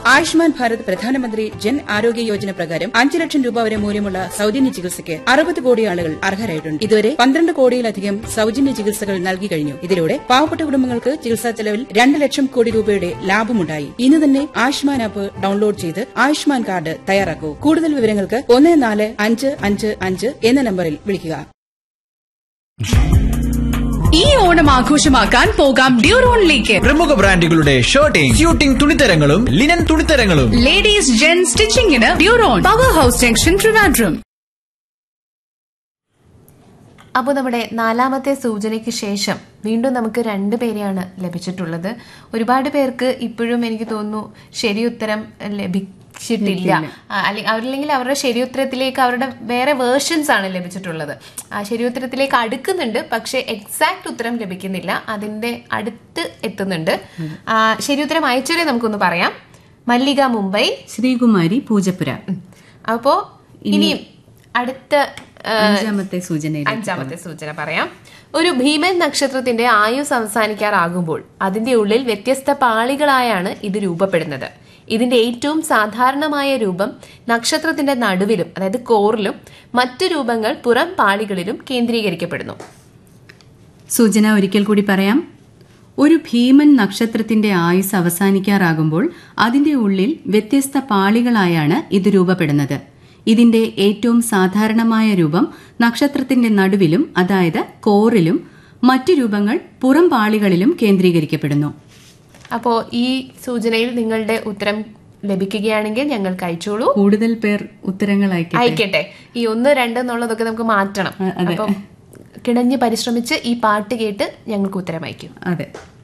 ആയുഷ്മാൻ ഭാരത് പ്രധാനമന്ത്രി ജൻ ആരോഗ്യ യോജന പ്രകാരം അഞ്ച് ലക്ഷം രൂപ വരെ മൂല്യമുള്ള സൌജന്യ ചികിത്സയ്ക്ക് അറുപത് കോടി ആളുകൾ അർഹരായിട്ടുണ്ട് ഇതുവരെ പന്ത്രണ്ട് കോടിയിലധികം സൌജന്യ ചികിത്സകൾ നൽകി കഴിഞ്ഞു ഇതിലൂടെ പാവപ്പെട്ട കുടുംബങ്ങൾക്ക് ചികിത്സാ ചെലവിൽ രണ്ട് ലക്ഷം കോടി രൂപയുടെ ലാഭമുണ്ടായി ഇന്ന് തന്നെ ആയുഷ്മാൻ ആപ്പ് ഡൌൺലോഡ് ചെയ്ത് ആയുഷ്മാൻ കാർഡ് തയ്യാറാക്കൂ കൂടുതൽ വിവരങ്ങൾക്ക് ഒന്ന് നാല് അഞ്ച് അഞ്ച് അഞ്ച് എന്ന നമ്പറിൽ വിളിക്കുക ഈ ഓണം ആഘോഷമാക്കാൻ പോകാം ഡ്യൂറോണിലേക്ക് പ്രമുഖ ബ്രാൻഡുകളുടെ ഷർട്ടിംഗ് സ്യൂട്ടിംഗ് തുണിത്തരങ്ങളും ലിനൻ തുണിത്തരങ്ങളും ലേഡീസ് ജെൻ സ്റ്റിച്ചിങ്ങിന് Duron power house junction Trivandrum അപ്പോൾ നമ്മുടെ നാലാമത്തെ സൂചനയ്ക്ക് ശേഷം വീണ്ടും നമുക്ക് രണ്ട് പേരെയാണ് ലഭിച്ചിട്ടുള്ളത് ഒരുപാട് പേർക്ക് ഇപ്പോഴും എനിക്ക് തോന്നുന്നു ശരി ഉത്തരം ലഭിച്ചിട്ടില്ല ആ, അല്ലെ- അവരില്ലെങ്കിൽ അവരുടെ ശരി ഉത്തരത്തിലേക്ക് അവരുടെ വേറെ വേർഷൻസ് ആണ് ലഭിച്ചിട്ടുള്ളത് ആ ശരി ഉത്തരത്തിലേക്ക് അടുക്കുന്നുണ്ട് പക്ഷെ എക്സാക്ട് ഉത്തരം ലഭിക്കുന്നില്ല അതിന്റെ അടുത്ത് എത്തുന്നുണ്ട് ആ, ശരി ഉത്തരം അയച്ചവരെ നമുക്കൊന്ന് പറയാം മല്ലിക മുംബൈ ശ്രീകുമാരി പൂജപ്പുര അപ്പോ ഇനി അടുത്ത ആ, അഞ്ചാമത്തെ സൂചനയിൽ അഞ്ചാമത്തെ സൂചന പറയാം ഒരു ഭീമൻ നക്ഷത്രത്തിന്റെ ആയുസ് അവസാനിക്കാറാകുമ്പോൾ അതിന്റെ ഉള്ളിൽ വ്യത്യസ്ത പാളികളായാണ് ഇത് രൂപപ്പെടുന്നത് ഇതിന്റെ ഏറ്റവും സാധാരണമായ രൂപം നക്ഷത്രത്തിന്റെ നടുവിലും അതായത് കോറിലും മറ്റു രൂപങ്ങൾ പുറം പാളികളിലും കേന്ദ്രീകരിക്കപ്പെടുന്നു സൂചന ഒരിക്കൽ കൂടി പറയാം ഒരു ഭീമൻ നക്ഷത്രത്തിന്റെ ആയുസ് അവസാനിക്കാറാകുമ്പോൾ അതിന്റെ ഉള്ളിൽ വ്യത്യസ്ത പാളികളായാണ് ഇത് രൂപപ്പെടുന്നത് ഇതിന്റെ ഏറ്റവും സാധാരണമായ രൂപം നക്ഷത്രത്തിന്റെ നടുവിലും അതായത് കോറിലും മറ്റു രൂപങ്ങൾ പുറം പാളികളിലും കേന്ദ്രീകരിക്കപ്പെടുന്നു അപ്പോ ഈ സൂചനയിൽ നിങ്ങളുടെ ഉത്തരം ലഭിക്കുകയാണെങ്കിൽ ഞങ്ങൾക്ക് അയച്ചോളൂ കൂടുതൽ പേർ ഉത്തരങ്ങൾ അയക്കട്ടെ അയക്കട്ടെ ഈ ഒന്ന് രണ്ട് എന്നുള്ളതൊക്കെ നമുക്ക് മാറ്റണം അ- അതെ. അപ്പം കിണഞ്ഞ് പരിശ്രമിച്ച് ഈ പാട്ട് കേട്ട് ഞങ്ങൾക്ക് ഉത്തരം അയക്കും അതെ